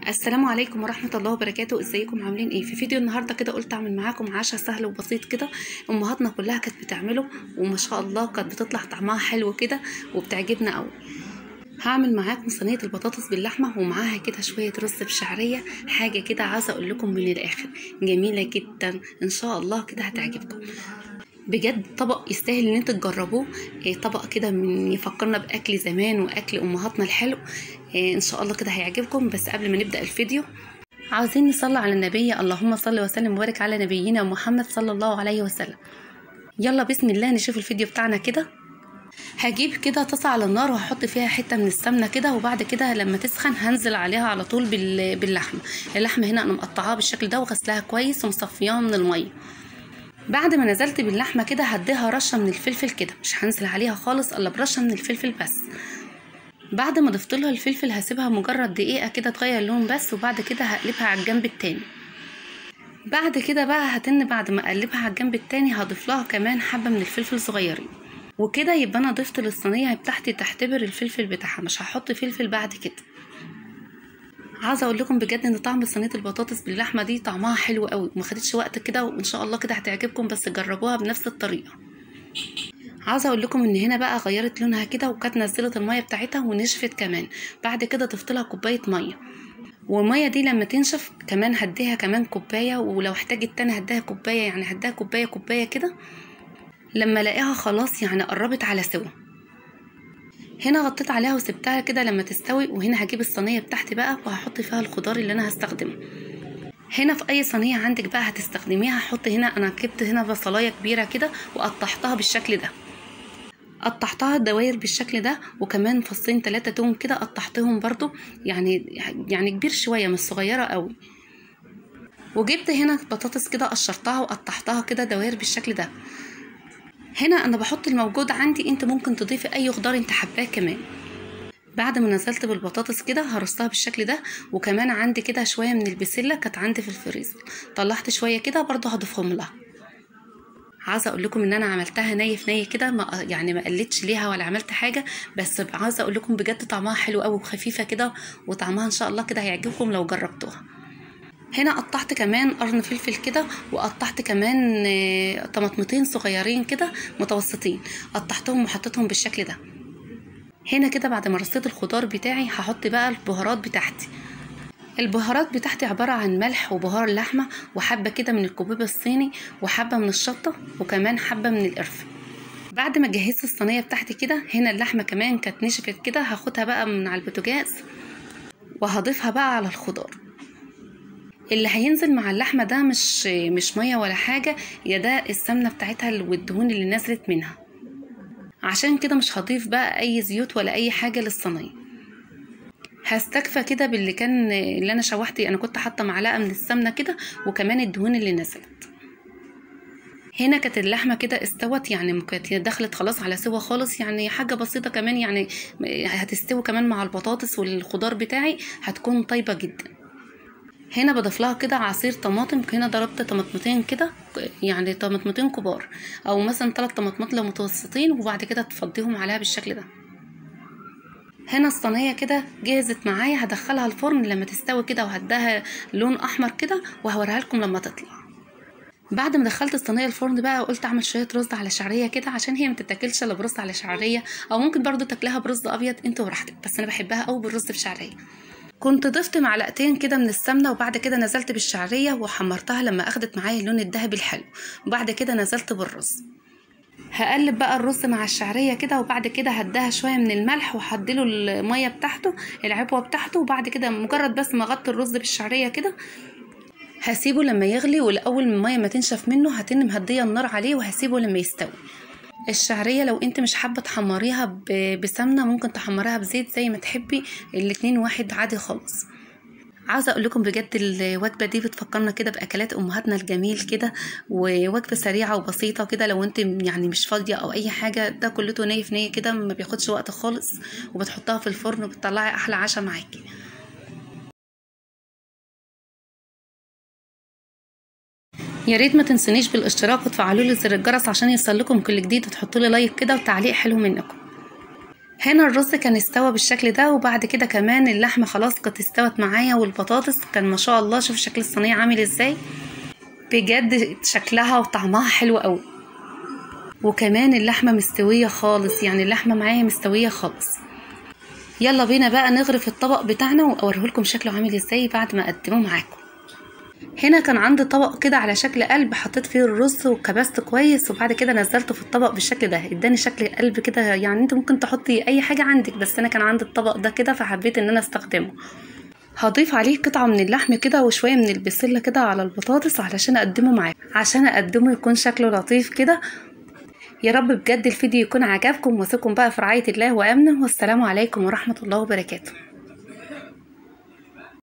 السلام عليكم ورحمة الله وبركاته ازيكم عاملين ايه في فيديو النهاردة كده قلت اعمل معاكم عشاء سهل وبسيط كده امهاتنا كلها كانت بتعمله وما شاء الله كانت بتطلع طعمها حلو كده وبتعجبنا قوي هعمل معاكم صينية البطاطس باللحمة ومعاها كده شوية رز بشعرية حاجة كده عايزة اقول لكم من الاخر جميلة جدا ان شاء الله كده هتعجبكم بجد طبق يستاهل ان انتوا تجربوه إيه طبق كده من يفكرنا باكل زمان واكل امهاتنا الحلو إيه ان شاء الله كده هيعجبكم بس قبل ما نبدا الفيديو عاوزين نصلي على النبي اللهم صل وسلم وبارك على نبينا محمد صلى الله عليه وسلم يلا بسم الله نشوف الفيديو بتاعنا كده هجيب كده طاسة على النار وهحط فيها حتة من السمنة كده وبعد كده لما تسخن هنزل عليها على طول بال- باللحمة اللحمة هنا انا مقطعاها بالشكل ده وغسلاها كويس ومصفياها من المية بعد ما نزلت باللحمة كده هديها رشة من الفلفل كده مش هنزل عليها خالص الا برشة من الفلفل بس بعد ما ضفت لها الفلفل هسيبها مجرد دقيقة كده تغير لون بس وبعد كده هقلبها على الجنب التاني بعد كده بقى هتن بعد ما اقلبها على الجنب التاني هضيف لها كمان حبة من الفلفل صغيرين وكده يبقى انا ضفت للصينية بتاعتي تحتبر الفلفل بتاعها مش هحط فلفل بعد كده عاوزه اقول لكم بجد ان طعم صينيه البطاطس باللحمه دي طعمها حلو قوي وما خدتش وقت كده وان شاء الله كده هتعجبكم بس جربوها بنفس الطريقه عاوزه اقول لكم ان هنا بقى غيرت لونها كده وكانت نزلت الميه بتاعتها ونشفت كمان بعد كده ضفت لها كوبايه ميه والميه دي لما تنشف كمان هديها كمان كوبايه ولو احتاجت تاني هديها كوبايه يعني هديها كوبايه كوبايه كده لما الاقيها خلاص يعني قربت على سوا هنا غطيت عليها وسبتها كده لما تستوي وهنا هجيب الصينيه بتاعتي بقى وهحط فيها الخضار اللي انا هستخدمه هنا في اي صينيه عندك بقى هتستخدميها هحط هنا انا جبت هنا بصلايه كبيره كده وقطعتها بالشكل ده قطعتها دواير بالشكل ده وكمان فصين ثلاثة توم كده قطعتهم برضو يعني يعني كبير شوية مش صغيرة قوي وجبت هنا بطاطس كده قشرتها وقطعتها كده دواير بالشكل ده هنا انا بحط الموجود عندي انت ممكن تضيفي اي خضار انت حباه كمان بعد ما نزلت بالبطاطس كده هرصها بالشكل ده وكمان عندي كده شويه من البسله كانت عندي في الفريزر طلعت شويه كده برضو هضيفهم لها عايزه اقول لكم ان انا عملتها ني في ني كده ما يعني ما قلتش ليها ولا عملت حاجه بس عايزه اقول لكم بجد طعمها حلو قوي وخفيفه كده وطعمها ان شاء الله كده هيعجبكم لو جربتوها هنا قطعت كمان قرن فلفل كده وقطعت كمان آه، طماطمتين صغيرين كده متوسطين قطعتهم وحطيتهم بالشكل ده هنا كده بعد ما رصيت الخضار بتاعي هحط بقى البهارات بتاعتي البهارات بتاعتي عبارة عن ملح وبهار لحمة وحبة كده من الكبيب الصيني وحبة من الشطة وكمان حبة من القرفة بعد ما جهزت الصينية بتاعتي كده هنا اللحمة كمان كانت نشفت كده هاخدها بقى من على البوتاجاز وهضيفها بقى على الخضار اللي هينزل مع اللحمه ده مش مش ميه ولا حاجه يا ده السمنه بتاعتها والدهون اللي نزلت منها عشان كده مش هضيف بقى اي زيوت ولا اي حاجه للصينيه هستكفى كده باللي كان اللي انا شوحت انا كنت حاطه معلقه من السمنه كده وكمان الدهون اللي نزلت هنا كانت اللحمه كده استوت يعني كانت دخلت خلاص على سوا خالص يعني حاجه بسيطه كمان يعني هتستوي كمان مع البطاطس والخضار بتاعي هتكون طيبه جدا هنا بضيف لها كده عصير طماطم هنا ضربت طماطمتين كده يعني طماطمتين كبار او مثلا ثلاث طماطمات لو متوسطين وبعد كده تفضيهم عليها بالشكل ده هنا الصينية كده جهزت معايا هدخلها الفرن لما تستوي كده وهديها لون احمر كده وهوريها لكم لما تطلع بعد ما دخلت الصينيه الفرن بقى قلت اعمل شويه رز على شعريه كده عشان هي ما تتاكلش الا برز على شعريه او ممكن برضو تاكلها برز ابيض انت وراحتك بس انا بحبها قوي بالرز بشعريه كنت ضفت معلقتين كده من السمنة وبعد كده نزلت بالشعرية وحمرتها لما أخدت معايا اللون الذهبي الحلو وبعد كده نزلت بالرز هقلب بقى الرز مع الشعرية كده وبعد كده هديها شوية من الملح وهديله المية بتاعته العبوة بتاعته وبعد كده مجرد بس ما اغطي الرز بالشعرية كده هسيبه لما يغلي والأول ما المية ما تنشف منه هتن مهدية النار عليه وهسيبه لما يستوي الشعرية لو انت مش حابة تحمريها ب- بسمنة ممكن تحمريها بزيت زي ما تحبي الاتنين واحد عادي خالص عاوزة اقول لكم بجد الوجبة دي بتفكرنا كده باكلات امهاتنا الجميل كده ووجبة سريعة وبسيطة كده لو انت يعني مش فاضية او اي حاجة ده كلته ني في ني كده ما بياخدش وقت خالص وبتحطها في الفرن وبتطلعي احلى عشاء معاكي يا ريت ما تنسونيش بالاشتراك وتفعلوا لي زر الجرس عشان يوصل لكم كل جديد وتحطوا لي لايك كده وتعليق حلو منكم هنا الرز كان استوى بالشكل ده وبعد كده كمان اللحمه خلاص كانت استوت معايا والبطاطس كان ما شاء الله شوف شكل الصينيه عامل ازاي بجد شكلها وطعمها حلو قوي وكمان اللحمه مستويه خالص يعني اللحمه معايا مستويه خالص يلا بينا بقى نغرف الطبق بتاعنا واوريهولكم شكله عامل ازاي بعد ما اقدمه معاكم هنا كان عندي طبق كده على شكل قلب حطيت فيه الرز وكبست كويس وبعد كده نزلته في الطبق بالشكل ده اداني شكل قلب كده يعني انت ممكن تحطي اي حاجه عندك بس انا كان عندي الطبق ده كده فحبيت ان انا استخدمه هضيف عليه قطعة من اللحم كده وشوية من البسلة كده على البطاطس علشان أقدمه معاه عشان أقدمه يكون شكله لطيف كده يا رب بجد الفيديو يكون عجبكم وثقكم بقى في رعاية الله وأمنه والسلام عليكم ورحمة الله وبركاته